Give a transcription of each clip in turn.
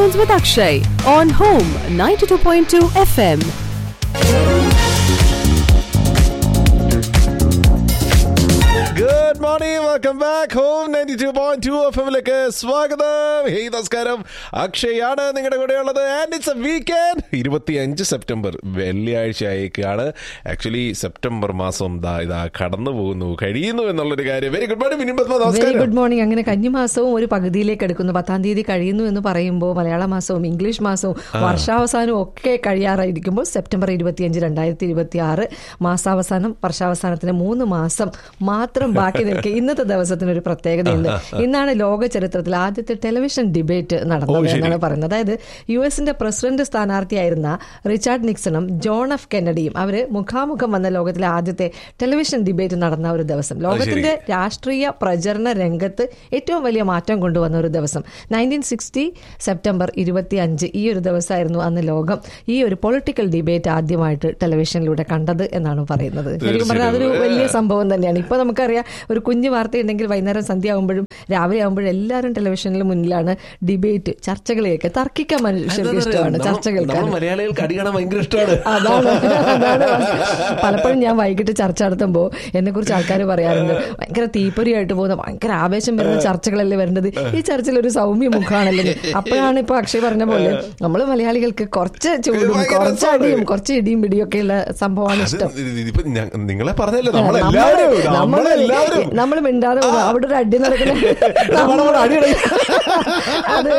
Afternoons with Akshay on Home 92.2 FM. Good morning welcome back home ninety two point two F എമ്മിലേക്ക് സ്വാഗതം hey നമസ്കാരം അക്ഷയാണ് നിങ്ങളുടെ കൂടെ ഉള്ളത് ആൻഡ് ഇറ്റ്സ് എ വീക്കെൻഡ് ഇരുപത്തി അഞ്ച് സെപ്റ്റംബർ വെള്ളിയാഴ്ച ആയേക്കാണ് ആക്ച്വലി സെപ്റ്റംബർ മാസം ദാ ഇതാ കടന്നു പോകുന്നു കഴിയുന്നു എന്നുള്ളൊരു കാര്യം very good morning minimum very നമസ്കാരം ഗുഡ് മോർണിംഗ് അങ്ങനെ കന്നിമാസവും ഒരു പകുതിയിലേക്ക് എടുക്കുന്നു പത്താം തീയതി കഴിയുന്നു എന്ന് പറയുമ്പോൾ മലയാള മാസവും ഇംഗ്ലീഷ് മാസവും വർഷാവസാനവും ഒക്കെ കഴിയാറായിരിക്കുമ്പോൾ സെപ്റ്റംബർ ഇരുപത്തിയഞ്ച് രണ്ടായിരത്തി ഇരുപത്തി ആറ് മാസാവസാനം വർഷാവസാനത്തിന് മൂന്ന് മാസം മാത്രം ബാക്കി നിൽക്കെ ഇന്നത്തെ ദിവസത്തിന് ഒരു പ്രത്യേകതയുണ്ട് ഇന്നാണ് ലോക ചരിത്രത്തിൽ ആദ്യത്തെ ടെലിവിഷൻ ഡിബേറ്റ് നടന്നത് ശരി. എന്നാണ് പറയുന്നത് അതായത് യു എസിന്റെ പ്രസിഡന്റ് സ്ഥാനാർത്ഥിയായിരുന്ന റിച്ചാർഡ് നിക്സണും ജോൺ എഫ് കെന്നഡിയും അവര് മുഖാമുഖം വന്ന ലോകത്തിലെ ആദ്യത്തെ ടെലിവിഷൻ ഡിബേറ്റ് നടന്ന ഒരു ദിവസം ലോകത്തിന്റെ രാഷ്ട്രീയ പ്രചരണ രംഗത്ത് ഏറ്റവും വലിയ മാറ്റം കൊണ്ടുവന്ന ഒരു ദിവസം നയൻറ്റീൻ സിക്സ്റ്റി സെപ്റ്റംബർ ഇരുപത്തി അഞ്ച് ഈ ഒരു ദിവസമായിരുന്നു അന്ന് ലോകം ഈ ഒരു പൊളിറ്റിക്കൽ ഡിബേറ്റ് ആദ്യമായിട്ട് ടെലിവിഷനിലൂടെ കണ്ടത് എന്നാണ് പറയുന്നത് ശരിക്കും പറഞ്ഞാൽ അതൊരു വലിയ സംഭവം തന്നെയാണ് ഇപ്പൊ നമുക്കറിയാം ഒരു കുഞ്ഞു വാർത്തയുണ്ടെങ്കിൽ വൈകുന്നേരം സന്ധ്യ ആകുമ്പോഴും രാവിലെ ആകുമ്പോഴും എല്ലാവരും ടെലിവിഷനിൽ മുന്നിലാണ് ഡിബേറ്റ് ചർച്ചകൾ കേൾക്കുക തർക്കിക്കാൻ മനുഷ്യർക്ക് ഇഷ്ടമാണ് ചർച്ച കേൾക്കാൻ നമ്മൾ മലയാളികൾക്ക് അടി കാണാൻ ഭയങ്കര ഇഷ്ടമാണ് അതാണ് അതാണ് പലപ്പോഴും ഞാൻ വൈകിട്ട് ചർച്ച നടത്തുമ്പോൾ എന്നെ കുറിച്ച് ആൾക്കാർ പറയാറുണ്ട് ഭയങ്കര തീപ്പൊരിയായിട്ട് പോകുന്ന ഭയങ്കര ആവേശം വരുന്ന ചർച്ചകളല്ലേ വരേണ്ടത് ഈ ചർച്ചയിൽ ഒരു സൗമ്യ മുഖമാണല്ലോ ഇത്. അപ്പോഴാണ് ഇപ്പൊ അക്ഷയ് പറഞ്ഞ പോലെ നമ്മൾ മലയാളികൾക്ക് കുറച്ച് ചൂടും ഭയങ്കര കുറച്ച് രസമാണ്. അടിയും കുറച്ച് ഇടിയും പിടിയും ഒക്കെ ഉള്ള സംഭവമാണ് അത് ഇഷ്ടം ഇതിപ്പോ ഞ- നിങ്ങളെ പറഞ്ഞല്ലോ നമ്മളെല്ലാവരും നമ്മളെല്ലാവരും നമ്മൾ മിണ്ടാതെ പോകും. അവിടെ ഒരു അടി നടക്കുന്ന നമ്മളവിടെ അടി നടക്കും. അത്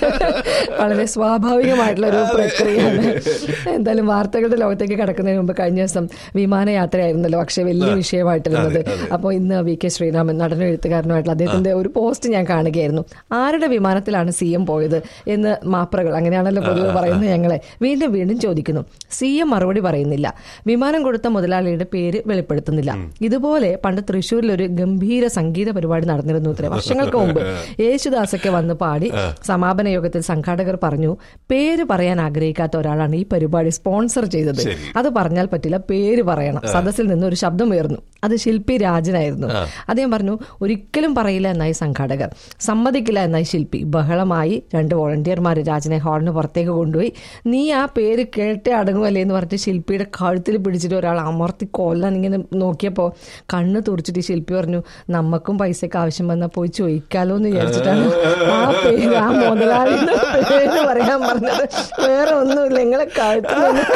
വളരെ സ്വാഭാവികമായിട്ടുള്ള ഒരു പ്രക്രിയയാണ് എന്തായാലും വാർത്തകളുടെ ലോകത്തേക്ക് കടക്കുന്നതിന് മുമ്പ് കഴിഞ്ഞ ദിവസം വിമാനയാത്രയായിരുന്നല്ലോ പക്ഷേ വലിയ വിഷയമായിട്ടിരുന്നത് അപ്പോൾ ഇന്ന് വി കെ ശ്രീരാമൻ നടനും എഴുത്തുകാരനുമായിട്ടുള്ള അദ്ദേഹത്തിന്റെ ഒരു പോസ്റ്റ് ഞാൻ കാണുകയായിരുന്നു ആരുടെ വിമാനത്തിലാണ് സി എം പോയത് എന്ന് മാപ്രകൾ അങ്ങനെയാണല്ലോ പൊതുവെ പറയുന്നത് ഞങ്ങളെ വീണ്ടും വീണ്ടും ചോദിക്കുന്നു സി എം മറുപടി പറയുന്നില്ല വിമാനം കൊടുത്ത മുതലാളിയുടെ പേര് വെളിപ്പെടുത്തുന്നില്ല ഇതുപോലെ പണ്ട് തൃശ്ശൂരിൽ ഒരു ഗംഭീര സംഗീത പരിപാടി നടന്നിരുന്നു ഇത്ര വർഷങ്ങൾക്ക് മുമ്പ് യേശുദാസൊക്കെ വന്ന് പാടി സമാപന യോഗത്തിൽ സംഘാടകർ പറഞ്ഞു പേര് പറയാൻ ആഗ്രഹിക്കാത്ത ഒരാളാണ് ഈ പരിപാടി സ്പോൺസർ ചെയ്തത് അത് പറഞ്ഞാൽ പറ്റില്ല പേര് പറയണം സദസ്സിൽ നിന്ന് ഒരു ശബ്ദം ഉയർന്നു അത് ശില്പി രാജനായിരുന്നു അദ്ദേഹം പറഞ്ഞു ഒരിക്കലും പറയില്ല എന്നായി സംഘാടകർ സമ്മതിക്കില്ല എന്നായി ശില്പി ബഹളമായി രണ്ട് വോളണ്ടിയർമാർ രാജനെ ഹാളിന് പുറത്തേക്ക് കൊണ്ടുപോയി നീ ആ പേര് കേട്ടേ അടങ്ങുമല്ലേ എന്ന് പറഞ്ഞിട്ട് ശില്പിയുടെ കഴുത്തിൽ പിടിച്ചിട്ട് ഒരാൾ അമർത്തി കൊല്ലാൻ ഇങ്ങനെ നോക്കിയപ്പോൾ കണ്ണ് തുറച്ചിട്ട് ഈ ശില്പി പറഞ്ഞു നമുക്കും പൈസക്ക് ആവശ്യം വന്നാൽ പോയി ചോദിക്കാലോ എന്ന് വിചാരിച്ചിട്ടാണ് ആ പേര് ആ മുതലാളിയുടെ പേര് പറയാൻ പറഞ്ഞത് വേറെ ഒന്നുമില്ല നിങ്ങളെ കഴുത്തിൽ നിന്ന്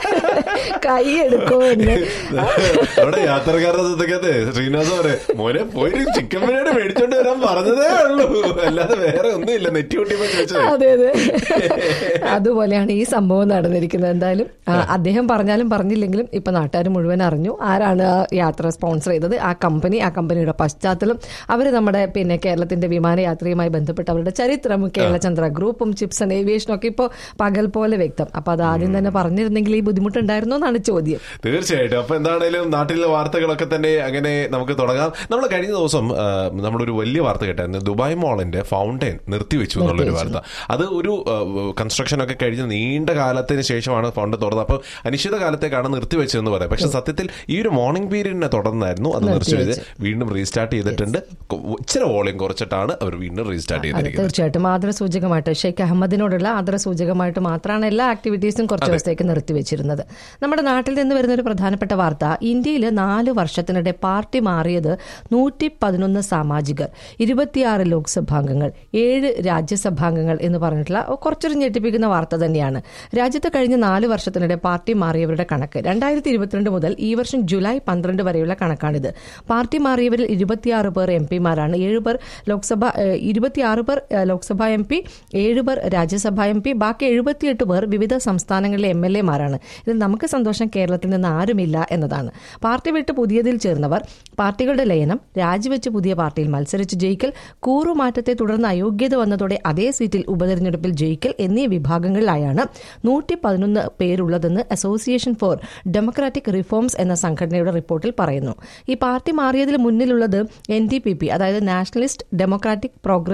കൈ എടുക്കോ എന്ന് അവിടെ യാത്രക്കാരുടെ ശ്രദ്ധിക്കാതെ ശ്രീനിവാസ പറയും മോനെ പോയി ചിക്കൻ ബിരിയാണി മേടിച്ചോണ്ട് വരാൻ പറഞ്ഞതേ ഉള്ളൂ അല്ലാതെ വേറെ ഒന്നുമില്ല നെറ്റി കൂട്ടിയപ്പോ ചോദിച്ചത് അതെ അതെ അതുപോലെയാണ് ഈ സംഭവം നടന്നിരിക്കുന്നത് എന്തായാലും ആ, അദ്ദേഹം പറഞ്ഞാലും പറഞ്ഞില്ലെങ്കിലും ഇപ്പൊ നാട്ടുകാർ മുഴുവൻ അറിഞ്ഞു ആരാണ് ആ യാത്ര സ്പോൺസർ ചെയ്തത് ആ കമ്പനി ആ കമ്പനിയുടെ പശ്ചാത്തലം അവർ നമ്മുടെ പിന്നെ കേരളത്തിന്റെ വിമാനയാത്രയുമായി ബന്ധപ്പെട്ട് അവരുടെ ചരിത്രം കേരളചന്ദ്ര ഗ്രൂപ്പും ചിപ്സ് ആൻഡ് ഏവിയേഷനും ഒക്കെ ഇപ്പോൾ പകൽ പോലെ വ്യക്തം അപ്പൊ അത് ആദ്യം തന്നെ പറഞ്ഞിരുന്നെങ്കിൽ ഈ ബുദ്ധിമുട്ടുണ്ടായിരുന്നോ എന്നാണ് ചോദ്യം തീർച്ചയായിട്ടും അപ്പൊ എന്താണേലും നാട്ടിലെ വാർത്തകളൊക്കെ തന്നെ അങ്ങനെ നമുക്ക് തുടങ്ങാം നമ്മൾ കഴിഞ്ഞ ദിവസം ആ, നമ്മളൊരു വലിയ വാർത്ത കേട്ടായിരുന്നു ദുബായ് മോളിന്റെ ഫൗണ്ടൈൻ നിർത്തിവെച്ചു എന്നുള്ളൊരു വാർത്ത അത് ഒരു കൺസ്ട്രക്ഷൻ ഒക്കെ കഴിഞ്ഞ് നീണ്ട കാലത്തിന് ശേഷമാണ് ഫൗണ്ടൻ തുറന്നത് അപ്പൊ അനിശ്ചിത കാലത്തേക്കാണ് നിർത്തിവെച്ചതെന്ന് പറയാം പക്ഷെ സത്യത്തിൽ ഈ ഒരു മോർണിംഗ് പീരീഡിനെ തുടർന്നായിരുന്നു അത് നിർത്തിവെച്ച് വീണ്ടും റീസ്റ്റാർട്ട് ചെയ്തിട്ടുണ്ട് ഇച്ചിരി വോളിയം കുറച്ചിട്ടാണ് അവർ വീണ്ടും റീസ്റ്റാർട്ട് അതെ ചെയ്തിരിക്കുന്നത് തീർച്ചയായിട്ടും ആദരസൂചകമായിട്ട് ഷെയ്ഖ് അഹമ്മദിനോടുള്ള ആദരസൂചകമായിട്ട് മാത്രമാണ് എല്ലാ ആക്ടിവിറ്റീസും കുറച്ച് ദിവസത്തേക്ക് നിർത്തിവെച്ചിരുന്നത് നമ്മുടെ നാട്ടിൽ നിന്ന് വരുന്ന ഒരു പ്രധാനപ്പെട്ട വാർത്ത ഇന്ത്യയിൽ നാല് വർഷത്തിനിടെ പാർട്ടി മാറിയത് നൂറ്റി പതിനൊന്ന് സാമാജികർ ഇരുപത്തിയാറ് ലോക്സഭാംഗങ്ങൾ ഏഴ് രാജ്യസഭാംഗങ്ങൾ എന്ന് പറഞ്ഞിട്ടുള്ള കുറച്ചൊരു ഞെട്ടിപ്പിക്കുന്ന വാർത്ത തന്നെയാണ് രാജ്യത്ത് കഴിഞ്ഞ നാല് വർഷത്തിനിടെ പാർട്ടി മാറിയവരുടെ കണക്ക് രണ്ടായിരത്തി ഇരുപത്തിരണ്ട് മുതൽ ഈ വർഷം ജൂലൈ പന്ത്രണ്ട് വരെയുള്ള കണക്കാണിത് പാർട്ടി മാറിയവരിൽ ഇരുപത്തിയാറ് പേർ എം പിമാരാണ് ഏഴ് പേർ ലോക്സഭ ഏഹ്, ഇരുപത്തിയാറ് പേർ ഏഹ്, ലോക്സഭാ എം പി ഏഴ് പേർ രാജ്യസഭാ എം പി ബാക്കി എഴുപത്തിയെട്ട് പേർ വിവിധ സംസ്ഥാനങ്ങളിലെ എം എൽ എമാരാണ് ഇതിൽ നമുക്ക് സന്തോഷം കേരളത്തിൽ നിന്ന് ആരുമില്ല എന്നതാണ് പാർട്ടി വിട്ട് പുതിയതിൽ ചേർന്നവർ പാർട്ടികളുടെ ലയനം രാജിവെച്ച് പുതിയ പാർട്ടിയിൽ മത്സരിച്ച് ജയിക്കൽ കൂറുമാറ്റത്തെ തുടർന്ന് അയോഗ്യത വന്നതോടെ അതേ സീറ്റിൽ ഉപതെരഞ്ഞെടുപ്പിൽ ജയിക്കൽ എന്നീ വിഭാഗങ്ങളിലായാണ് നൂറ്റി പതിനൊന്ന് പേരുള്ളതെന്ന് അസോസിയേഷൻ ഫോർ ഡെമോക്രാറ്റിക് റിഫോംസ് എന്ന സംഘടനയുടെ റിപ്പോർട്ടിൽ പറയുന്നു ഈ പാർട്ടി മാറിയതിൽ മുന്നിലുള്ളത് എൻ ഡി പി പി അതായത് nationalist democratic progressive party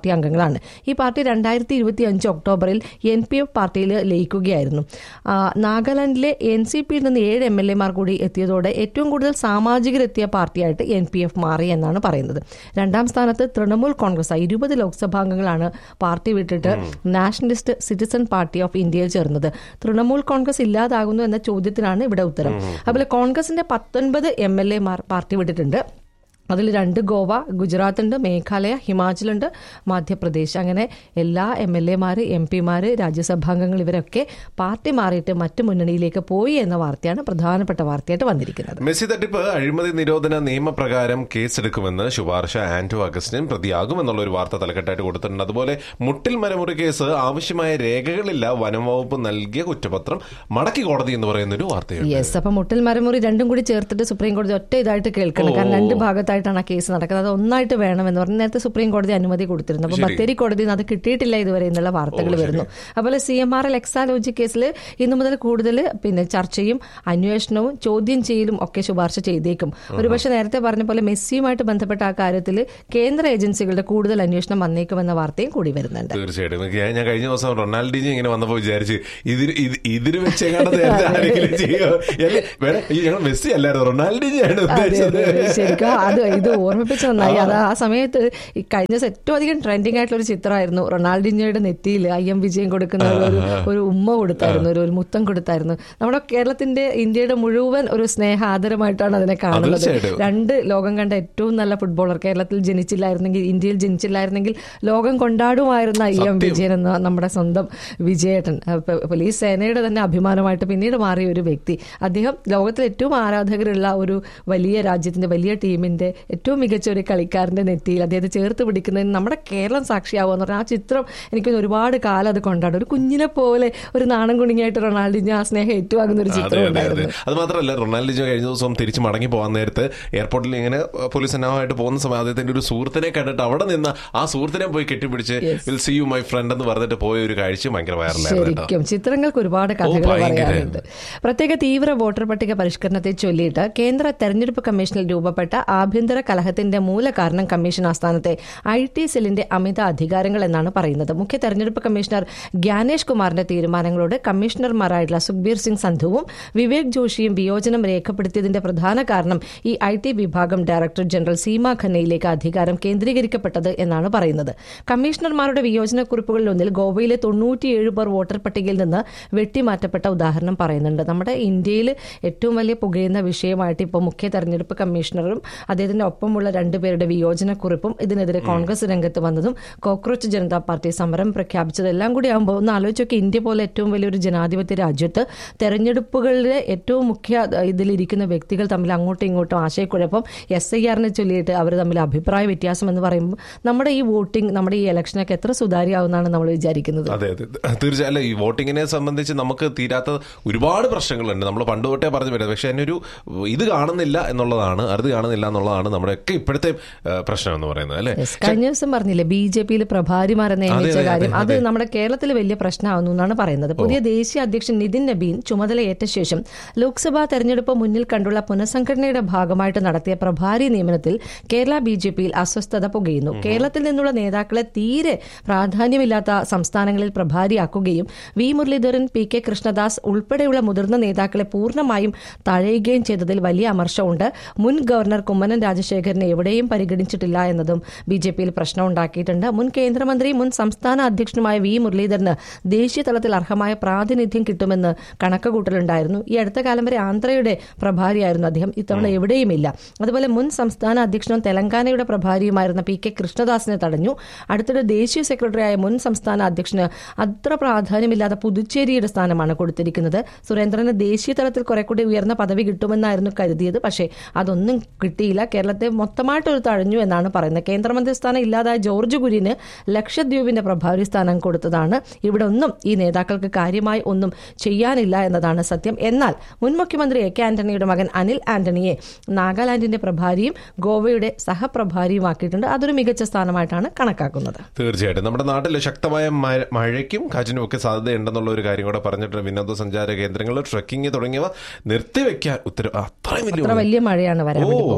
party അംഗങ്ങളാണ് ഈ പാർട്ടി രണ്ടായിരത്തി ഇരുപത്തി അഞ്ച് ഒക്ടോബറിൽ എൻ പി എഫ് പാർട്ടിയിൽ ലയിക്കുകയായിരുന്നു ആ, നാഗാലാൻഡിലെ എൻ സി പിയിൽ നിന്ന് ഏഴ് എം എൽ എമാർ കൂടി എത്തിയതോടെ ഏറ്റവും കൂടുതൽ സാമാജികരെത്തിയ പാർട്ടിയായിട്ട് എൻ പി എഫ് മാറി എന്നാണ് പറയുന്നത് രണ്ടാം സ്ഥാനത്ത് തൃണമൂൽ കോൺഗ്രസ് ഇരുപത് ലോക്സഭാംഗങ്ങളാണ് പാർട്ടി വിട്ടിട്ട് നാഷണലിസ്റ്റ് സിറ്റിസൺ പാർട്ടി ഓഫ് ഇന്ത്യയിൽ ചേർന്നത് തൃണമൂൽ കോൺഗ്രസ് ഇല്ലാതാകുന്നു എന്ന ചോദ്യത്തിനാണ് ഇവിടെ ഉത്തരം അതുപോലെ കോൺഗ്രസിന്റെ പത്തൊൻപത് എം എൽ എമാർ പാർട്ടി വിട്ടിട്ടുണ്ട് അതിൽ രണ്ട് ഗോവ ഗുജറാത്ത് ഉണ്ട് മേഘാലയ ഹിമാചൽ ഉണ്ട് മധ്യപ്രദേശ് അങ്ങനെ എല്ലാ എം എൽ എമാര് എം പിമാര് രാജ്യസഭാംഗങ്ങൾ ഇവരൊക്കെ പാർട്ടി മാറിയിട്ട് മറ്റു മുന്നണിയിലേക്ക് പോയി എന്ന വാർത്തയാണ് പ്രധാനപ്പെട്ട വാർത്തയായിട്ട് വന്നിരിക്കുന്നത് മെസ്സി തട്ടിപ്പ് അഴിമതി നിരോധന നിയമപ്രകാരം കേസെടുക്കുമെന്ന് ശുപാർശ ആന്റോ അഗസ്റ്റിൻ പ്രതിയാകുമെന്നുള്ള ഒരു വാർത്ത തലക്കെട്ടായിട്ട് കൊടുത്തിട്ടുണ്ട് അതുപോലെ മുട്ടിൽ മരമുറി കേസ് ആവശ്യമായ രേഖകളില്ല വനം വകുപ്പ് നൽകിയ കുറ്റപത്രം മടക്കി കോടതി എന്ന് പറയുന്ന ഒരു വാർത്തയുണ്ട് യെസ് അപ്പൊ മുട്ടൽ മരമുറി രണ്ടും കൂടി ചേർത്തിട്ട് സുപ്രീം കോടതി ഒറ്റ ഇതായിട്ട് കേൾക്കണം കാരണം രണ്ട് ഭാഗത്തായിട്ടാണ് ആ കേസ് നടക്കുന്നത് അത് ഒന്നായിട്ട് വേണമെന്ന് പറഞ്ഞ് നേരത്തെ സുപ്രീം കോടതി അനുമതി കൊടുത്തിരുന്നു അപ്പൊ ശരി. ബത്തേരി കോടതി അത് കിട്ടിയിട്ടില്ല ഇതുവരെ എന്നുള്ള വാർത്തകൾ വരുന്നു അതുപോലെ C M R L Exalogic കേസിൽ ഇന്നു മുതൽ കൂടുതൽ പിന്നെ ചർച്ചയും അന്വേഷണവും ചോദ്യം ചെയ്യലും ഒക്കെ ശുപാർശ ചെയ്തേക്കും ഒരുപക്ഷെ നേരത്തെ പറഞ്ഞ പോലെ മെസ്സിയുമായിട്ട് ബന്ധപ്പെട്ട ആ കാര്യത്തിൽ കേന്ദ്ര ഏജൻസികളുടെ കൂടുതൽ അന്വേഷണം വന്നേക്കുമെന്ന വാർത്തയും കൂടി വരുന്നുണ്ട് തീർച്ചയായിട്ടും ഞാൻ- ഞാൻ കഴിഞ്ഞ ദിവസം റൊണാൾഡിനി ഇങ്ങനെ വന്നപ്പോ വിചാരിച്ച് ഇതിന് ഇത് ഇതിന് വെച്ചേക്കാണ്ട് നേരത്തെ ആരെങ്കിലും ചെയ്യോ അല്ലേ? വേറെ ഈ ഞങ്ങൾ മെസ്സി അല്ലായിരുന്നു റൊണാൾഡിനിയാണ് അതെ, ഉദ്ദേശിച്ചത് അതെ, അതെ. ശരിക്കും അത് ഇത് ഓർമ്മിപ്പിച്ച് നന്നായി അത് ആ സമയത്ത് ഈ കഴിഞ്ഞ ദിവസം ഏറ്റവും അധികം ട്രെൻഡിങ് ആയിട്ടുള്ള ഒരു ചിത്രമായിരുന്നു റൊണാൾഡിനോയുടെ നെറ്റിയിൽ ഐ എം വിജയം കൊടുക്കുന്ന ഒരു- ഒരു ഒരു ഉമ്മ കൊടുത്തായിരുന്നു ഒരു ഒരു മുത്തം കൊടുത്തായിരുന്നു നമ്മുടെ കേരളത്തിന്റെ ഇന്ത്യയുടെ മുഴുവൻ ഒരു സ്നേഹ ആദരമായിട്ടാണ് അതിനെ കാണുന്നത് തീർച്ചയായിട്ടും. രണ്ട് ലോകം കണ്ട ഏറ്റവും നല്ല ഫുട്ബോളർ കേരളത്തിൽ ജനിച്ചില്ലായിരുന്നെങ്കിൽ ഇന്ത്യയിൽ ജനിച്ചില്ലായിരുന്നെങ്കിൽ ലോകം കൊണ്ടാടുമായിരുന്ന ഐ എം വിജയൻ എന്ന നമ്മുടെ സ്വന്തം വിജയേട്ടൻ അപ്പൊ പോലീസ് സേനയുടെ തന്നെ അഭിമാനമായിട്ട് പിന്നീട് മാറിയ ഒരു വ്യക്തി അദ്ദേഹം ലോകത്തിൽ ഏറ്റവും ആരാധകരുള്ള ഒരു വലിയ രാജ്യത്തിന്റെ വലിയ ടീമിന്റെ ഏറ്റവും മികച്ച ഒരു കളിക്കാരന്റെ നെറ്റിയിൽ അദ്ദേഹത്തെ ചേർത്ത് പിടിക്കുന്നതിന് നമ്മുടെ കേരളം സാക്ഷിയാവുക എന്ന് പറഞ്ഞാൽ ആ ചിത്രം എനിക്ക് ഒരുപാട് കാലം അത് കൊണ്ടാടും ഒരു കുഞ്ഞിനെ പോലെ ഒരു നാണം കുണിങ്ങായിട്ട് റൊണാൾഡിഞ്ഞ ആ സ്നേഹം ഏറ്റുവാങ്ങുന്ന ഒരു അതെ ചിത്രം അതെ അതെ ഉണ്ടായിരുന്നു അത് മാത്രമല്ല റൊണാൾഡിജോ കഴിഞ്ഞ ദിവസം തിരിച്ച് മടങ്ങി പോകാൻ നേരത്ത് എയർപോർട്ടിൽ ഇങ്ങനെ പോലീസ് സന്നാഹമായിട്ട് പോകുന്ന സമയം അദ്ദേഹത്തിന്റെ ഒരു സുഹൃത്തിനെ കണ്ടിട്ട് അവിടെ നിന്ന് ആ സുഹൃത്തിനെ പോയി കെട്ടിപ്പിടിച്ച് Yes. Will see you my friend എന്ന് പറഞ്ഞിട്ട് പോയ ഒരു കാഴ്ച ഭയങ്കര വൈറലായിരുന്നു കേട്ടോ ശരിക്കും ചിത്രങ്ങൾക്ക് ഒരുപാട് കഥകൾ ഭയങ്കര. പറയാനുണ്ട് പ്രത്യേക തീവ്ര വോട്ടർ പട്ടിക പരിഷ്കരണത്തെ ചൊല്ലിയിട്ട് കേന്ദ്ര തെരഞ്ഞെടുപ്പ് കമ്മീഷനിൽ രൂപപ്പെട്ട ആഭ്യന്തര കലഹത്തിന്റെ മൂലകാരണം കമ്മീഷൻ ആസ്ഥാനത്തെ ഐ ടി സെല്ലിന്റെ അമിത അധികാരങ്ങൾ എന്നാണ് പറയുന്നത് മുഖ്യ തെരഞ്ഞെടുപ്പ് കമ്മീഷണർ ഗ്യാനേഷ് കുമാറിന്റെ തീരുമാനങ്ങളോട് കമ്മീഷണർമാരായിട്ടുള്ള സുഖ്ബീർ സിംഗ് സന്ധുവും വിവേക് ജോഷിയും വിയോജനം രേഖപ്പെടുത്തിയതിന്റെ പ്രധാന കാരണം ഈ ഐ ടി വിഭാഗം ഡയറക്ടർ ജനറൽ സീമ ഖന്നയിലേക്ക് അധികാരം കേന്ദ്രീകരിക്കപ്പെട്ടത് എന്നാണ് പറയുന്നത് കമ്മീഷണർമാരുടെ വിയോജനക്കുറിപ്പുകളിൽ ഒന്നിൽ ഗോവയിലെ തൊണ്ണൂറ്റിയേഴ് പേർ വോട്ടർ പട്ടികയിൽ നിന്ന് വെട്ടിമാറ്റപ്പെട്ട ഉദാഹരണം പറയുന്നുണ്ട് നമ്മുടെ ഇന്ത്യയിൽ ഏറ്റവും വലിയ പുകയുന്ന വിഷയമായിട്ട് ഇപ്പോൾ മുഖ്യ തെരഞ്ഞെടുപ്പ് കമ്മീഷണറും അദ്ദേഹത്തിന്റെ ഒപ്പമുള്ള രണ്ടുപേരുടെ വിയോജനക്കുറിപ്പും ഇതിനെതിരെ കോൺഗ്രസ് രംഗത്ത് വന്നതും കോക്രോച്ച് ജനതാ പാർട്ടി സമരം പ്രഖ്യാപിച്ചത് എല്ലാം കൂടി ആകുമ്പോൾ ഒന്ന് ആലോചിച്ചൊക്കെ ഇന്ത്യ പോലെ ഏറ്റവും വലിയൊരു ജനാധിപത്യ രാജ്യത്ത് തെരഞ്ഞെടുപ്പുകളിലെ ഏറ്റവും മുഖ്യ അഹ്, ഇതിലിരിക്കുന്ന വ്യക്തികൾ തമ്മിൽ അങ്ങോട്ടും ഇങ്ങോട്ടും ആശയക്കുഴപ്പം എസ് ഐ ആറിനെ ചൊല്ലിയിട്ട് അവർ തമ്മിൽ അഭിപ്രായ വ്യത്യാസം എന്ന് പറയുമ്പോൾ നമ്മുടെ ഈ വോട്ടിംഗ് നമ്മുടെ ഈ ഇലക്ഷനൊക്കെ എത്ര സുതാര്യമാവുന്നതാണ് നമ്മൾ വിചാരിക്കുന്നത് അതെ അതെ തീർച്ചയായും അല്ല, ഈ വോട്ടിങ്ങിനെ സംബന്ധിച്ച് നമുക്ക് തീരാത്ത ഒരുപാട് പ്രശ്നങ്ങളുണ്ട് നമ്മൾ പണ്ട് തൊട്ടേ പറഞ്ഞു വരുന്നത് പക്ഷെ അതിനൊരു ഇത് കാണുന്നില്ല എന്നുള്ളതാണ് അത് കാണുന്നില്ല എന്നുള്ളതാണ് നമ്മുടെയൊക്കെ ഇപ്പോഴത്തെ ആ, പ്രശ്നം എന്ന് പറയുന്നത് അല്ലെ Yes, കഴിഞ്ഞ ദിവസം പറഞ്ഞില്ലേ ബി ജെ പിയിൽ പ്രഭാരിമാരെ നിയമിച്ച അതെ, അതെ, കാര്യം അത് അതെ. നമ്മുടെ കേരളത്തിൽ വലിയ പ്രശ്നമാകുന്നു എന്നാണ് പറയുന്നത് പുതിയ ദേശീയ അധ്യക്ഷൻ നിതിൻ നബീൻ ചുമതലയേറ്റ ശേഷം ലോക്സഭാ തെരഞ്ഞെടുപ്പ് മുന്നിൽ കണ്ടുള്ള പുനഃസംഘടനയുടെ ഭാഗമായിട്ട് നടത്തിയ പ്രഭാരി നിയമനത്തിൽ കേരള ബി ജെ പിയിൽ അസ്വസ്ഥത പുകയുന്നു കേരളത്തിൽ നിന്നുള്ള നേതാക്കളെ തീരെ പ്രാധാന്യമില്ലാത്ത സംസ്ഥാനങ്ങളിൽ പ്രഭാരിയാക്കുകയും V Muraleedharan P K Krishnadas ഉൾപ്പെടെയുള്ള മുതിർന്ന നേതാക്കളെ പൂർണ്ണമായും തഴയുകയും ചെയ്തതിൽ വലിയ അമർഷമുണ്ട് മുൻ ഗവർണർ കുമ്മനം രാജശേഖരനെ എവിടെയും പരിഗണിച്ചിട്ടില്ല എന്നതും ബി ജെ പിയിൽ പ്രശ്നമുണ്ടാക്കിയിട്ടുണ്ട് മുൻ കേന്ദ്രമന്ത്രി മുൻ സംസ്ഥാന അധ്യക്ഷനുമായ വി മുരളീധരന് ദേശീയ തലത്തിൽ അർഹമായ പ്രാതിനിധ്യം കിട്ടുമെന്ന് കണക്കുകൂട്ടലുണ്ടായിരുന്നു ഈ അടുത്ത കാലം വരെ ആന്ധ്രയുടെ പ്രഭാരിയായിരുന്നു അദ്ദേഹം ഇത്തവണ എവിടെയുമില്ല അതുപോലെ മുൻ സംസ്ഥാന അധ്യക്ഷനും തെലങ്കാനയുടെ പ്രഭാരിയുമായിരുന്ന പി കെ കൃഷ്ണദാസിനെ തടഞ്ഞു അടുത്തിടെ ദേശീയ സെക്രട്ടറിയായ മുൻ സംസ്ഥാന അധ്യക്ഷന് അത്ര പ്രാധാന്യമില്ലാത്ത പുതുച്ചേരിയുടെ സ്ഥാനമാണ് കൊടുത്തിരിക്കുന്നത് സുരേന്ദ്രന് ദേശീയ തലത്തിൽ കുറെ കൂടി ഉയർന്ന പദവി കിട്ടുമെന്നായിരുന്നു കരുതിയത് പക്ഷേ അതൊന്നും കിട്ടിയില്ല കേരളത്തെ മൊത്തമായിട്ട് ഒരു തഴഞ്ഞു എന്നാണ് പറയുന്നത് കേന്ദ്രമന്ത്രി സ്ഥാനം ഇല്ലാതായ ജോർജ് കുര്യന് ലക്ഷദ്വീപിന്റെ പ്രഭാരി സ്ഥാനം കൊടുത്തതാണ് ഇവിടെ ഒന്നും ഈ നേതാക്കൾക്ക് കാര്യമായി ഒന്നും ചെയ്യാനില്ല എന്നതാണ് സത്യം എന്നാൽ മുൻ മുഖ്യമന്ത്രി എ കെ ആന്റണിയുടെ മകൻ അനിൽ ആന്റണിയെ നാഗാലാൻഡിന്റെ പ്രഭാരിയും ഗോവയുടെ സഹപ്രഭാരിയുമാക്കിയിട്ടുണ്ട് അതൊരു മികച്ച സ്ഥാനമായിട്ടാണ് കണക്കാക്കുന്നത് തീർച്ചയായിട്ടും നമ്മുടെ നാട്ടിൽ ശക്തമായ മഴ- മഴയ്ക്കും കാറ്റിനും ഒക്കെ സാധ്യതയുണ്ടെന്നുള്ള ഒരു കാര്യം കൂടെ പറഞ്ഞിട്ടുണ്ട് വിനോദസഞ്ചാര കേന്ദ്രങ്ങൾ ട്രക്കിംഗ് തുടങ്ങിയവ നിർത്തിവെക്കാൻ ഉത്തരവ് അത്രയും വലിയ അത്ര വലിയ മഴയാണ് വരാൻ വേണ്ടി ഓ. പോകുന്നത് യെസ്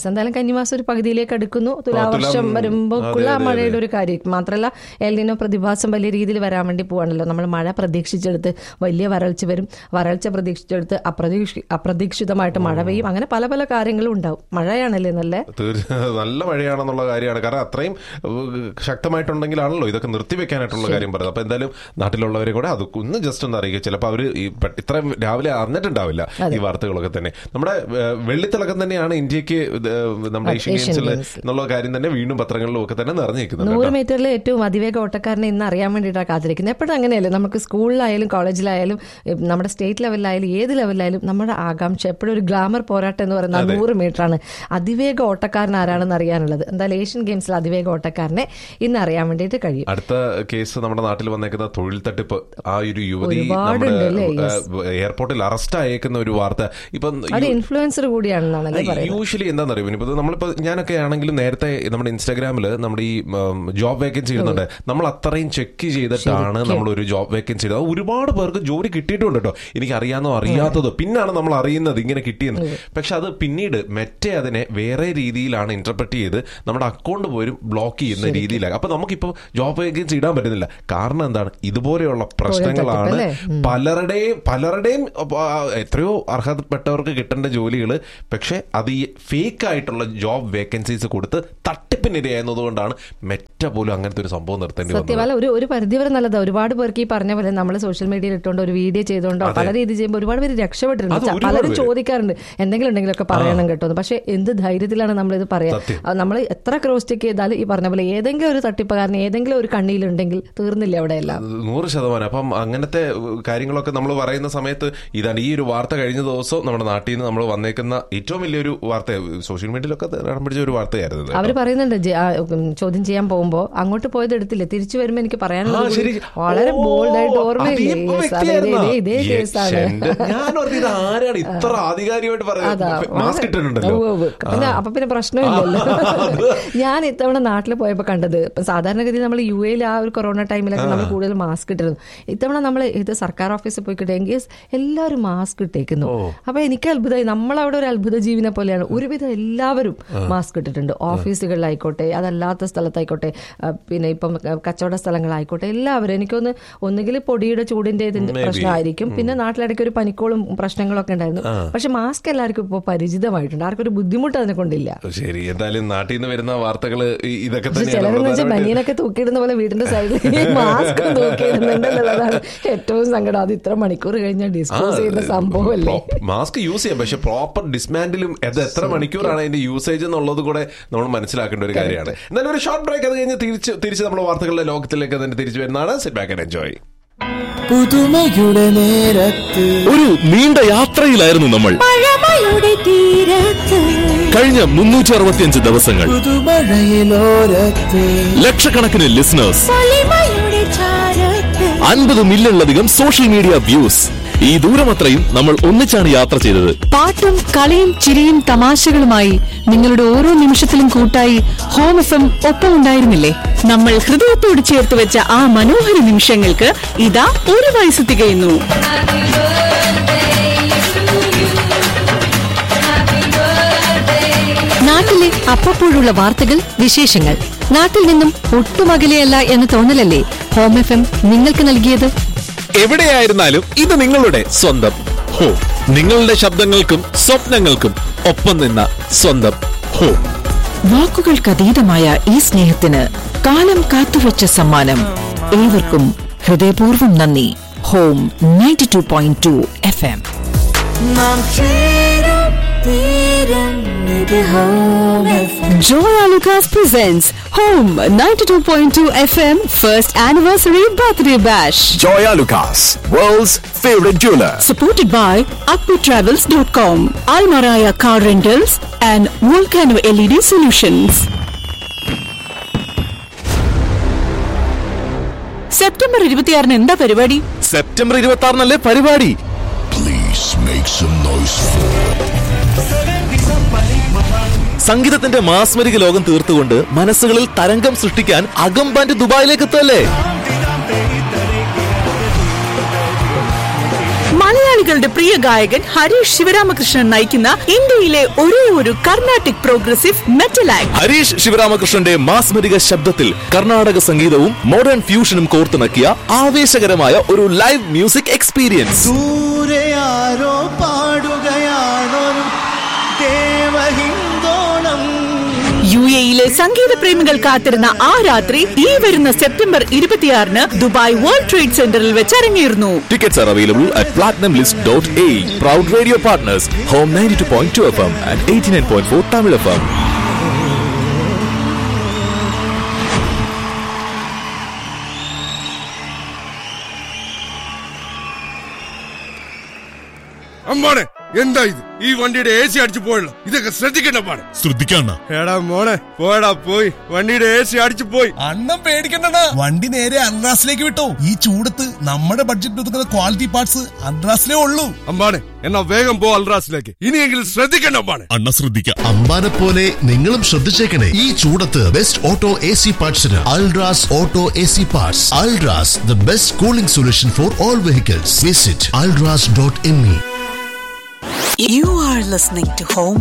എന്തായാലും കന്നിമാസം ഒരു പകുതിയിലേക്ക് അടുക്കുന്നു തുലാവർഷം തുലാം, വരുമ്പോഴുള്ള അതെ, അതെ, മഴയുടെ ഒരു കാര്യം മാത്രമല്ല എൽനിനോ പ്രതിഭാസം വലിയ രീതിയിൽ വരാൻ വേണ്ടി പോവാണല്ലോ നമ്മൾ മഴ പ്രതീക്ഷിച്ചെടുത്ത് വലിയ വരൾച്ച വരും വരൾച്ച പ്രതീക്ഷിച്ചെടുത്ത് അപ്രതീക്ഷി അപ്രതീക്ഷിതമായിട്ട് മഴ പെയ്യും അങ്ങനെ പല പല കാര്യങ്ങളും ഉണ്ടാവും മഴയാണല്ലേ നല്ല തീർച്ച നല്ല മഴയാണെന്നുള്ള കാര്യമാണ് കാരണം അത്രയും ഏഹ്, ശക്തമായിട്ടുണ്ടെങ്കിലാണല്ലോ ഇതൊക്കെ നിർത്തിവെക്കാനായിട്ടുള്ള കാര്യം പറയുന്നത് അപ്പൊ എന്തായാലും നാട്ടിലുള്ളവരെ കൂടെ അത് ഒന്ന് ജസ്റ്റ് ഒന്ന് അറിയിക്കുക ചിലപ്പോൾ അവര് ഈ പെ- ഇത്രയും രാവിലെ അറിഞ്ഞിട്ടുണ്ടാവില്ല ഈ വാർത്തകളൊക്കെ തന്നെ നമ്മുടെ ഏഹ്, വെള്ളിത്തിളക്കം തന്നെയാണ് ഇന്ത്യക്ക് ഇത്, ഏഹ്, നമ്മുടെ ഏഷ്യൻ ഏഷ്യൻ ഗെയിംസിൽ ഗെയിംസിൽ. എന്നുള്ള കാര്യം തന്നെ വീണ്ടും പത്രങ്ങളിലും ഒക്കെ തന്നെ നിറഞ്ഞിരിക്കുന്നുണ്ട് നൂറ് കേട്ടോ. മീറ്ററിൽ ഏറ്റവും അതിവേഗ ഓട്ടക്കാരനെ ഇന്ന് അറിയാൻ വേണ്ടിയിട്ടാണ് കാത്തിരിക്കുന്നത് എപ്പോഴും അങ്ങനെയല്ലേ നമുക്ക് സ്കൂളിലായാലും കോളേജിലായാലും ഏഹ്, നമ്മുടെ സ്റ്റേറ്റ് ലെവലിലായാലും ഏത് ലെവലിലായാലും നമ്മുടെ ആകാംക്ഷ എപ്പോഴും ഒരു ഗ്ലാമർ പോരാട്ടം എന്ന് പറയുന്നത് ആ നൂറ് മീറ്റർ ആണ് അതിവേഗ ഓട്ടക്കാരൻ ആരാണെന്ന് അറിയാനുള്ളത് എന്തായാലും ഏഷ്യൻ ഗെയിംസിൽ അതിവേഗ ഓട്ടക്കാരനെ ഇന്ന് അറിയാൻ വേണ്ടിയിട്ട് കഴിയും അടുത്ത കേസ് നമ്മുടെ നാട്ടിൽ വന്നേക്കുന്ന തൊഴിൽ തട്ടിപ്പ് ആ ഒരു യുവതി ഒരുപാടുണ്ട് നമ്മുടെ അല്ലേ? ഏഹ്, എയർപോർട്ടിൽ അറസ്റ്റ് ആയേക്കുന്ന ഒരു വാർത്ത ഇപ്പം ഒരു ഇൻഫ്ലുവൻസർ കൂടിയാണെന്നാണല്ലേ പറയുന്നത് യൂഷ്വലി എന്താണെന്നറിയോ ഇനിയിപ്പോ നമ്മളിപ്പോ ഞാനൊക്കെ ആണെങ്കിലും നേരത്തെ നമ്മുടെ ഇൻസ്റ്റാഗ്രാമിൽ നമ്മുടെ ഈ ജോബ് വേക്കൻസി ഇടുന്നുണ്ട് നമ്മൾ അത്രയും ചെക്ക് ചെയ്തിട്ടാണ് നമ്മൾ ഒരു ജോബ് വേക്കൻസി ഇടുന്നത് അത് ഒരുപാട് പേർക്ക് ജോലി കിട്ടിയിട്ടുണ്ട് കേട്ടോ എനിക്ക് അറിയാവുന്നോ അറിയാത്തതോ പിന്നാണ് നമ്മൾ അറിയുന്നത് ഇങ്ങനെ കിട്ടിയെന്ന് പക്ഷെ അത് പിന്നീട് മെറ്റെ അതിനെ വേറെ രീതിയിലാണ് ഇന്റർപ്രറ്റ് ചെയ്ത് നമ്മുടെ അക്കൗണ്ട് പോലും ബ്ലോക്ക് ചെയ്യുന്ന രീതിയിലായി അപ്പൊ നമുക്കിപ്പോ ജോബ് വേക്കൻസി ഇടാൻ പറ്റുന്നില്ല കാരണം എന്താണ് ഇതുപോലെയുള്ള പ്രശ്നങ്ങളാണ് അല്ലേ? പലരുടെയും പലരുടെയും ആ, എത്രയോ അർഹതപ്പെട്ടവർക്ക് കിട്ടേണ്ട ജോലികൾ പക്ഷെ അത് ഈ ഫേക്ക് ആയിട്ടുള്ള ജോബ് വേക്കൻസീസ് കൊടുത്ത് തട്ടിപ്പിനിരയായിരുന്നത് കൊണ്ടാണ് മെറ്റ പോലും അങ്ങനത്തെ ഒരു സംഭവം നിർത്തേണ്ടി വന്നത് സത്യമല്ല ഒരു ഒരു പരിധിവരെ നല്ലതാ ഒരുപാട് പേർക്ക് ഈ പറഞ്ഞ പോലെ നമ്മൾ സോഷ്യൽ മീഡിയയിൽ ഇട്ടുകൊണ്ട് ഒരു വീഡിയോ ചെയ്തുകൊണ്ടോ പല രീതി ചെയ്യുമ്പോൾ ഒരുപാട് പേര് രക്ഷപ്പെട്ടിട്ടുണ്ട് അത് ഒരുപാട് പലരും പേര്. ചോദിക്കാറുണ്ട് എന്തെങ്കിലും ഉണ്ടെങ്കിലൊക്കെ പറയണം കേട്ടോ എന്ന്. പക്ഷേ എന്ത് ധൈര്യത്തിലാണ് നമ്മൾ ഇത് പറയാ സത്യം. നമ്മൾ എത്ര ക്രോസ് ചെക്ക് ചെയ്താലും ഈ പറഞ്ഞ പോലെ ഏതെങ്കിലും ഒരു തട്ടിപ്പുകാരൻ ഏതെങ്കിലും ഒരു കണ്ണിയിലുണ്ടെങ്കിൽ തീർന്നില്ല അവിടെ എല്ലാം നൂറ് ശതമാനം അപ്പം അങ്ങനത്തെ കാര്യങ്ങളൊക്കെ നമ്മൾ പറയുന്ന സമയത്ത് ഇതാണ് ഈ ഒരു വാർത്ത കഴിഞ്ഞ ദിവസം നമ്മുടെ നാട്ടിൽ നിന്ന് നമ്മൾ വന്നേക്കുന്ന ഏറ്റവും വലിയൊരു വാർത്ത സോഷ്യൽ മീഡിയയിലൊക്കെ ഇടം പിടിച്ച ഒരു വാർത്തയായിരുന്നു ഇത്. അവർ പറയുന്നുണ്ട് ജെ- ആ, ഉം, ചോദ്യം ചെയ്യാൻ പോകുമ്പോ അങ്ങോട്ട് പോയത് എടുത്തില്ല തിരിച്ചു വരുമ്പോ എനിക്ക് ആ, പറയാനുള്ളത് ശരി. കൂടി വളരെ ഓ, ബോൾഡ് ആയിട്ട് അതേ ഓർമ്മയില്ലേ Yes, അതെ, വ്യക്തിയായിരുന്നോ? ഇതേ- ഇതേ Yes, കേസാണ് എന്റെ- ഞാൻ ഓർത്ത് ഇത് ആരാണ് ഇത്ര ആധികാരികമായിട്ട് അതാ പറയുന്നത് മാസ്ക് ഇട്ടിട്ടുണ്ടല്ലോ ഉവ്വ് ഉവ്വ്. പിന്നെ അപ്പൊ പിന്നെ പ്രശ്നമില്ലല്ലോ ഞാൻ ഇത്തവണ നാട്ടിൽ പോയപ്പോ കണ്ടത് ഇപ്പൊ സാധാരണഗതിയിൽ നമ്മൾ യു എയിൽ ആ ഒരു കൊറോണ ടൈമിലൊക്കെ നമ്മൾ കൂടുതൽ മാസ്ക് ഇട്ടിരുന്നു ഇത്തവണ നമ്മൾ ഇത് സർക്കാർ ഓഫീസിൽ പോയി കിട്ടുമെങ്കിൽ എല്ലാവരും മാസ്ക് ഇട്ടേക്കുന്നു അപ്പൊ എനിക്ക് അത്ഭുതമായി നമ്മളവിടെ ഒരു അത്ഭുത ജീവിനെ പോലെയാണ് ഒരുവിധം എല്ലാവരും മാസ്ക് ഇട്ടിട്ടുണ്ട് ഓഫീസുകളിലായിക്കോട്ടെ അതല്ലാത്ത സ്ഥലത്തായിക്കോട്ടെ ആ, പിന്നെ ഇപ്പം കച്ചവട സ്ഥലങ്ങളായിക്കോട്ടെ എല്ലാവരും എനിക്കൊന്ന് ഒന്നുകിൽ പൊടിയുടെ ചൂടിന്റെ ഇതിന്റെ Maybe. പ്രശ്നമായിരിക്കും പിന്നെ നാട്ടിലിടയ്ക്ക് ഒരു പനിക്കോളും പ്രശ്നങ്ങളൊക്കെ ഉണ്ടായിരുന്നു പക്ഷെ മാസ്ക് എല്ലാവർക്കും ഇപ്പോൾ പരിചിതമായിട്ടുണ്ട് ആർക്കും ഒരു ബുദ്ധിമുട്ട് അതിനെ കൊണ്ടില്ല ശരി എന്തായാലും നാട്ടിൽ നിന്ന് വരുന്ന വാർത്തകൾ ഇതൊക്കെ പക്ഷെ തന്നെയാണ് ചിലരെന്ന് വെച്ചാൽ പ്രധാനമായിട്ട് ബനിയനൊക്കെ തൂക്കിയിടുന്ന പോലെ വീടിന്റെ സൈഡിൽ മാസ്ക് തൂക്കിയിടുന്നുണ്ട് എന്നുള്ളതാണ് ഏറ്റവും സങ്കടം അത് ഇത്ര മണിക്കൂർ കഴിഞ്ഞാൽ ഡിസ്പോസ് ചെയ്യുന്ന സംഭവമല്ലേ മാസ്ക് യൂസ് ചെയ്യാം പക്ഷെ പ്രോപ്പർ ഡിസ്മാൻഡിലും അത് എത്ര മണിക്കൂറാണ് അതിന്റെ യൂസേജ് എന്നുള്ളത് കൂടെ നമ്മൾ മനസ്സിലാക്കേണ്ട ഒരു കാര്യമാണ് എന്നാലും ഒരു ഷോർട്ട് ബ്രേക്ക് അത് കഴിഞ്ഞ് തിരിച്ച് തിരിച്ച് നമ്മൾ വാർത്തകളുടെ ലോകത്തിലേക്ക് തന്നെ തിരിച്ചു വരുന്നതാണ് സിറ്റ് ബാക്ക് ആൻഡ് എൻജോയ് പുതുമയുടെ നേരത്ത് ഒരു നീണ്ട യാത്രയിലായിരുന്നു നമ്മൾ പഴമയുടെ തീരത്ത് കഴിഞ്ഞ മുന്നൂറ്റി അറുപത്തിയഞ്ച് ദിവസങ്ങൾ പുതുമഴയിലോരത്ത് ലക്ഷക്കണക്കിന് ലിസണേഴ്സ് പൊലിമയുടെ ചാരത്ത് അൻപത് മില്യണിലധികം സോഷ്യൽ മീഡിയ വ്യൂസ് ഈ ദൂരമത്രയും നമ്മൾ ഒന്നിച്ചാണ് യാത്ര ചെയ്തത് പാട്ടും കളിയും ചിരിയും തമാശകളുമായി നിങ്ങളുടെ ഓരോ നിമിഷത്തിലും കൂട്ടായി ഹോം എഫ് എം ഒപ്പം ഉണ്ടായിരുന്നില്ലേ നമ്മൾ ഹൃദയത്തോട് ചേർത്ത് വെച്ച ആ മനോഹര നിമിഷങ്ങൾക്ക് ഇതാ ഒരു വയസ്സ് തികയുന്നു നാട്ടിലെ അപ്പപ്പോഴുള്ള വാർത്തകൾ വിശേഷങ്ങൾ നാട്ടിൽ നിന്നും ഒട്ടും അകലെയല്ല എന്ന തോന്നലല്ലേ ഹോം എഫ് എം നിങ്ങൾക്ക് നൽകിയത് എവിടെയായിരുന്നാലും ഇത് നിങ്ങളുടെ സ്വന്തം ഹോ നിങ്ങളുടെ ശബ്ദങ്ങൾക്കും സ്വപ്നങ്ങൾക്കും ഒപ്പം നിന്ന സ്വന്തം ഹോ വാക്കുകൾക്കതീതമായ ഈ സ്നേഹത്തിന് കാലം കാത്തുവച്ച സമ്മാനം ഏവർക്കും ഹൃദയപൂർവ്വം നന്ദി home ninety two point two F M നാം ചേരും തീരും ഇത് home FM. Joya Lucas presents Home 92.2 FM First Anniversary Birthday Bash. Joya Lucas, world's favorite jeweler. Supported by AkpiTravels.com, Almaraya Car Rentals, and Volcano LED Solutions. September ഇരുപത്തിയാറിന് എന്താ പരിപാടി September ഇരുപത്തി ആറിനല്ലേ പരിപാടി സംഗീതത്തിന്റെ മാസ്മരിക ലോകം തീർത്തുകൊണ്ട് മനസ്സുകളിൽ തരംഗം സൃഷ്ടിക്കാൻ അകം ബാൻഡ് ദുബായിലേക്ക് എത്തല്ലേ മലയാളികളുടെ പ്രിയ ഗായകൻ ഹരീഷ് ശിവരാമകൃഷ്ണൻ നയിക്കുന്ന ഇന്ത്യയിലെ ഒരേ ഒരു Carnatic progressive metal act Harish ശിവരാമകൃഷ്ണന്റെ മാസ്മരിക ശബ്ദത്തിൽ കർണാടക സംഗീതവും മോഡേൺ ഫ്യൂഷനും കോർത്തിണക്കിയ ആവേശകരമായ ഒരു ലൈവ് മ്യൂസിക് എക്സ്പീരിയൻസ് ദൂരെ ആരോ പാടുകയാണൊരു ദേവഹിന്ദോണം യു എയിലെ സംഗീത പ്രേമികൾ കാത്തിരുന്ന ആ രാത്രി ഈ വരുന്ന സെപ്റ്റംബർ ഇരുപത്തിയാറിന് ദുബായ് വേൾഡ് ട്രേഡ് സെന്ററിൽ വെച്ച് അരങ്ങേറുന്നു Tickets are available at platinumlist.a. Proud radio partners, Home 92.2 FM and 89.4 Tamil FM. അമ്മാണെ എന്താ ഇത് ഈ വണ്ടിയുടെ എ സി അടിച്ചു പോയല്ലോ ഇതൊക്കെ ശ്രദ്ധിക്കണ്ട പാടെ ശ്രദ്ധിക്കണ്ട എടാ മോളെ പോയടാ പോയി വണ്ടിയുടെ എ സി അടിച്ചു പോയി അണ്ണം പേടിക്കണ്ട വണ്ടി നേരെ അൺറാസിലേക്ക് വിട്ടോ ഈ ചൂടത്ത് നമ്മുടെ ബഡ്ജറ്റ് ഒതുക്കുന്ന ക്വാളിറ്റി പാർട്സ് അൺറാസിലേ ഉള്ളൂ അമ്പാണെ എന്നാ വേഗം പോ അൽറാസിലേക്ക് ഇനിയെങ്കിലും ശ്രദ്ധിക്കണ്ട അമ്പാണെ അണ്ണ ശ്രദ്ധിക്കാം അമ്പാനെ പോലെ നിങ്ങളും ശ്രദ്ധിച്ചേക്കണേ ഈ ചൂടത്ത് ബെസ്റ്റ് ഓട്ടോ എ സി പാർട്സിന് Ultras auto A C parts Ultras the best cooling solution for all vehicles visit Ultras dot M E You are listening to Home